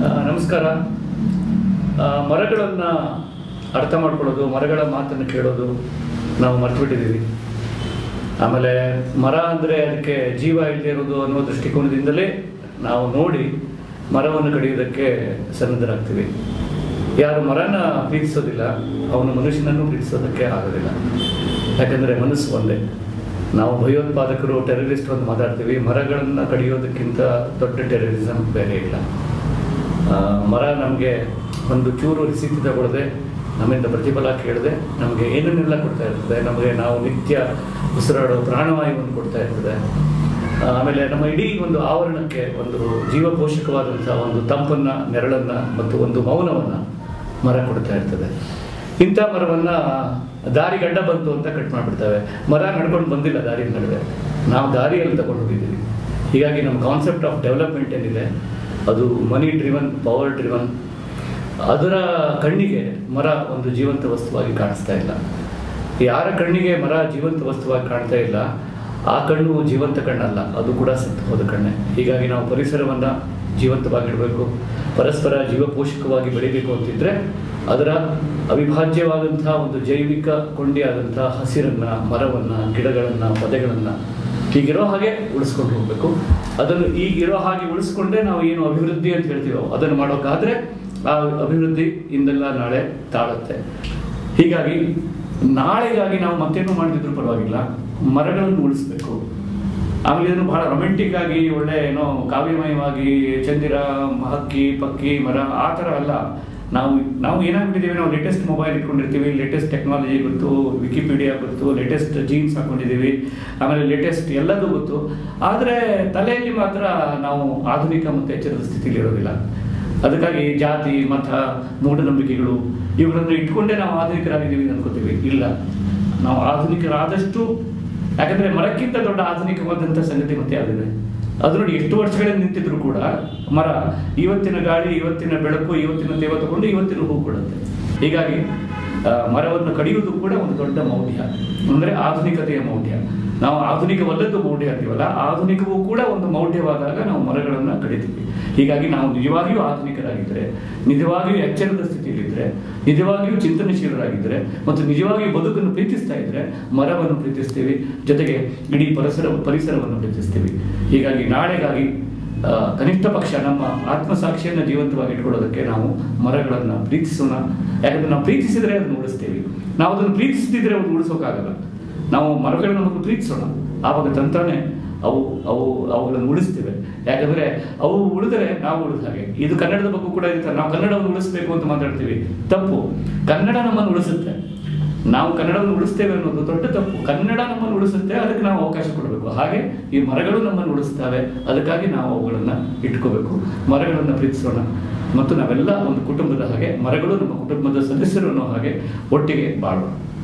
ಆ, ನಮಸ್ಕಾರ ಆ, ಮರಗಳನ್ನ ಅರ್ಥ ಮಾಡ್ಕೊಳ್ಳೋದು ಮರಗಳ ಮಾತನ್ನು ಕೇಳೋದು ನಾವು ಮರ್ತ್ಬಿಟ್ಟಿದ್ದೀವಿ ಆಮೇಲೆ ಮರ ಅಂದರೆ ಅದಕ್ಕೆ ಜೀವ ಇಲ್ಲದೆ ಇರೋದು ಅನ್ನೋ ದೃಷ್ಟಿಕೋನದಿಂದಲೇ ನಾವು ನೋಡಿ ಮರವನ್ನು ಕಡಿಯೋದಕ್ಕೆ ಸನ್ನದ್ಧರಾಗ್ತೀವಿ ಯಾರು ಮರನ ಪ್ರೀತಿಸೋದಿಲ್ಲ ಅವನು ಮನುಷ್ಯನನ್ನು ಪ್ರೀತಿಸೋದಕ್ಕೆ ಆಗೋದಿಲ್ಲ ಯಾಕಂದರೆ ಮನಸ್ಸು ಒಂದೇ ನಾವು ಭಯೋತ್ಪಾದಕರು ಟೆರರಿಸ್ಟ್ ಅಂತ ಮಾತಾಡ್ತೀವಿ ಮರಗಳನ್ನು ಕಡಿಯೋದಕ್ಕಿಂತ ದೊಡ್ಡ ಟೆರರಿಸಮ್ ಬೇರೆ ಇಲ್ಲ ಆ, ಮರ ನಮಗೆ ಒಂದು ಚೂರು ರಿಸಿಪ್ಟ್ ತಗೊಳ್ಳದೆ ನಮ್ಮಿಂದ ಪ್ರತಿಫಲ ಕೇಳದೆ ನಮಗೆ ಏನನ್ನೆಲ್ಲ ಕೊಡ್ತಾ ಇರ್ತದೆ ನಮಗೆ ನಾವು ನಿತ್ಯ ಉಸಿರಾಡೋ ಪ್ರಾಣವಾಯುವನ್ನು ಕೊಡ್ತಾ ಇರ್ತದೆ ಆ, ಆಮೇಲೆ ನಮ್ಮ ಇಡೀ ಒಂದು ಆವರಣಕ್ಕೆ ಒಂದು ಜೀವಪೋಷಕವಾದಂಥ ಒಂದು ತಂಪನ್ನು ನೆರಳನ್ನು ಮತ್ತು ಒಂದು ಮೌನವನ್ನು ಮರ ಕೊಡ್ತಾ ಇರ್ತದೆ ಇಂಥ ಮರವನ್ನು ದಾರಿ ಗಡ್ಡ ಬಂತು ಅಂತ ಕಟ್ ಮಾಡಿಬಿಡ್ತವೆ ಮರ ನಡ್ಕೊಂಡು ಬಂದಿಲ್ಲ ದಾರಿ ನಡುವೆ ನಾವು ದಾರಿಯಲ್ಲಿ ತಗೊಂಡು ಹೋಗಿದ್ದೀವಿ ಹೀಗಾಗಿ ನಮ್ಮ ಕಾನ್ಸೆಪ್ಟ್ ಆಫ್ ಡೆವಲಪ್ಮೆಂಟ್ ಏನಿದೆ ಅದು ಮನಿ ಡ್ರಿವನ್ ಪವರ್ ಡ್ರಿವನ್ ಅದರ ಕಣ್ಣಿಗೆ ಮರ ಒಂದು ಜೀವಂತ ವಸ್ತುವಾಗಿ ಕಾಣಿಸ್ತಾ ಇಲ್ಲ ಯಾರ ಕಣ್ಣಿಗೆ ಮರ ಜೀವಂತ ವಸ್ತುವಾಗಿ ಕಾಣ್ತಾ ಇಲ್ಲ ಆ ಕಣ್ಣು ಜೀವಂತ ಕಣ್ಣಲ್ಲ ಅದು ಕೂಡ ಸತ್ತು ಹೋದ ಕಣ್ಣೆ ಹೀಗಾಗಿ ನಾವು ಪರಿಸರವನ್ನು ಜೀವಂತವಾಗಿಡಬೇಕು ಪರಸ್ಪರ ಜೀವಪೋಷಕವಾಗಿ ಬೆಳಿಬೇಕು ಅಂತಿದ್ರೆ ಅದರ ಅವಿಭಾಜ್ಯವಾದಂಥ ಒಂದು ಜೈವಿಕ ಕೊಂಡಿಯಾದಂಥ ಹಸಿರನ್ನ ಮರವನ್ನು ಗಿಡಗಳನ್ನು ಪೊದೆಗಳನ್ನು ಹೀಗಿರೋ ಹಾಗೆ ಉಳಿಸ್ಕೊಂಡು ಹೋಗ್ಬೇಕು ಅದನ್ನು ಈಗಿರೋ ಹಾಗೆ ಉಳಿಸ್ಕೊಂಡೇ ನಾವು ಏನು ಅಭಿವೃದ್ಧಿ ಅಂತ ಹೇಳ್ತೀವೋ ಅದನ್ನು ಮಾಡೋಕ್ಕಾದ್ರೆ ಆ ಅಭಿವೃದ್ಧಿ ಇಂದೆಲ್ಲ ನಾಳೆ ತಾಳುತ್ತೆ ಹೀಗಾಗಿ ನಾಳೆಗಾಗಿ ನಾವು ಮತ್ತೇನು ಮಾಡಿದ್ರು ಪರವಾಗಿಲ್ಲ ಮರಗಳನ್ನು ಉಳಿಸ್ಬೇಕು ಆಮೇಲೆ ಇದನ್ನು ಬಹಳ ರೊಮ್ಯಾಂಟಿಕ್ ಆಗಿ ಒಳ್ಳೆ ಏನೋ ಕಾವ್ಯಮಯವಾಗಿ ಚಂದಿರ ಹಕ್ಕಿ ಪಕ್ಕಿ ಮರ ಆ ಥರ ಅಲ್ಲ ನಾವು ನಾವು ಏನಾಗ್ಬಿಟ್ಟಿದ್ದೀವಿ ನಾವು ಲೇಟೆಸ್ಟ್ ಮೊಬೈಲ್ ಇಟ್ಕೊಂಡಿರ್ತೀವಿ ಲೇಟೆಸ್ಟ್ ಟೆಕ್ನಾಲಜಿ ಗೊತ್ತು ವಿಕಿಪೀಡಿಯಾ ಗೊತ್ತು ಲೇಟೆಸ್ಟ್ ಜೀನ್ಸ್ ಹಾಕೊಂಡಿದ್ದೀವಿ ಆಮೇಲೆ ಲೇಟೆಸ್ಟ್ ಎಲ್ಲದೂ ಗೊತ್ತು ಆದರೆ ತಲೆಯಲ್ಲಿ ಮಾತ್ರ ನಾವು ಆಧುನಿಕ ಮತ್ತು ಎಚ್ಚರದ ಸ್ಥಿತಿಯಲ್ಲಿ ಇರೋದಿಲ್ಲ ಅದಕ್ಕಾಗಿ ಜಾತಿ ಮತ ಮೂಢನಂಬಿಕೆಗಳು ಇವುಗಳನ್ನು ಇಟ್ಕೊಂಡೇ ನಾವು ಆಧುನಿಕರಾಗಿದ್ದೀವಿ ಅನ್ಕೋತೀವಿ ಇಲ್ಲ ನಾವು ಆಧುನಿಕರಾದಷ್ಟು ಯಾಕಂದ್ರೆ ಮರಕ್ಕಿಂತ ದೊಡ್ಡ ಆಧುನಿಕವಾದಂಥ ಸಂಗತಿ ಮತ್ತೆ ಯಾವಿದೆ ಅದು ನೋಡಿ ಎಷ್ಟು ವರ್ಷಗಳಿಂದ ನಿಂತಿದ್ರು ಕೂಡ ಮರ ಇವತ್ತಿನ ಗಾಳಿ ಇವತ್ತಿನ ಬೆಳಕು ಇವತ್ತಿನ ತೇವ ತಗೊಂಡು ಇವತ್ತಿನ ಹೂ ಕೊಡುತ್ತೆ ಹೀಗಾಗಿ ಆ, ಮರವನ್ನು ಕಡಿಯುವುದು ಕೂಡ ಒಂದು ದೊಡ್ಡ ಮೌಢ್ಯ ಅಂದ್ರೆ ಆಧುನಿಕತೆಯ ಮೌಢ್ಯ ನಾವು ಆಧುನಿಕವಲ್ಲದ್ದು ಮೌಢ್ಯ ಅಂತೀವಲ್ಲ ಆಧುನಿಕವೂ ಕೂಡ ಒಂದು ಮೌಢ್ಯವಾದಾಗ ನಾವು ಮರಗಳನ್ನು ಕಡಿತೀವಿ ಹೀಗಾಗಿ ನಾವು ನಿಜವಾಗಿಯೂ ಆಧುನಿಕರಾಗಿದ್ದರೆ ನಿಜವಾಗಿಯೂ ಎಚ್ಚರದ ಸ್ಥಿತಿಯಲ್ಲಿದ್ದರೆ ನಿಜವಾಗಿಯೂ ಚಿಂತನಶೀಲರಾಗಿದ್ದರೆ ಮತ್ತು ನಿಜವಾಗಿಯೂ ಬದುಕನ್ನು ಪ್ರೀತಿಸ್ತಾ ಇದ್ದರೆ ಮರವನ್ನು ಪ್ರೀತಿಸ್ತೀವಿ ಜೊತೆಗೆ ಇಡೀ ಪರಿಸರ ಪರಿಸರವನ್ನು ಪ್ರೀತಿಸ್ತೀವಿ ಹೀಗಾಗಿ ನಾಳೆಗಾಗಿ ಆ, ಕನಿಷ್ಠ ಪಕ್ಷ ನಮ್ಮ ಆತ್ಮಸಾಕ್ಷಿಯನ್ನು ಜೀವಂತವಾಗಿ ಇಟ್ಕೊಳ್ಳೋದಕ್ಕೆ ನಾವು ಮರಗಳನ್ನು ಪ್ರೀತಿಸೋಣ ಯಾಕಂದ್ರೆ ನಾವು ಪ್ರೀತಿಸಿದರೆ ಅದನ್ನು ಉಳಿಸ್ತೀವಿ ನಾವು ಅದನ್ನು ಪ್ರೀತಿಸದಿದ್ರೆ ಅದನ್ನು ಉಳಿಸೋಕ್ಕಾಗಲ್ಲ ನಾವು ಮರಗಳನ್ನು ಮೊದಲು ಪ್ರೀತಿಸೋಣ ಆವಾಗ ತಂತಾನೆ ಅವು ಅವು ಅವುಗಳನ್ನು ಉಳಿಸ್ತೇವೆ ಯಾಕಂದ್ರೆ ಅವು ಉಳಿದರೆ ನಾವು ಉಳಿದ ಹಾಗೆ ಇದು ಕನ್ನಡದ ಬಗ್ಗೆ ಕೂಡ ಇರುತ್ತೆ ನಾವು ಕನ್ನಡವನ್ನು ಉಳಿಸಬೇಕು ಅಂತ ಮಾತಾಡ್ತೀವಿ ತಪ್ಪು ಕನ್ನಡ ನಮ್ಮನ್ನು ಉಳಿಸುತ್ತೆ ನಾವು ಕನ್ನಡವನ್ನು ಉಳಿಸ್ತೇವೆ ಅನ್ನೋದು ದೊಡ್ಡ ತಪ್ಪು ಕನ್ನಡ ನಮ್ಮನ್ನು ಉಳಿಸುತ್ತೆ ಅದಕ್ಕೆ ನಾವು ಅವಕಾಶ ಕೊಡಬೇಕು ಹಾಗೆ ಈ ಮರಗಳು ನಮ್ಮನ್ನು ಉಳಿಸ್ತವೆ ಅದಕ್ಕಾಗಿ ನಾವು ಅವುಗಳನ್ನು ಇಟ್ಕೋಬೇಕು ಮರಗಳನ್ನು ಪ್ರೀತಿಸೋಣ ಮತ್ತು ನಾವೆಲ್ಲ ಒಂದು ಕುಟುಂಬದ ಹಾಗೆ ಮರಗಳು ನಮ್ಮ ಕುಟುಂಬದ ಸದಸ್ಯರು ಅನ್ನೋ ಹಾಗೆ ಒಟ್ಟಿಗೆ ಬಾಳೋಣ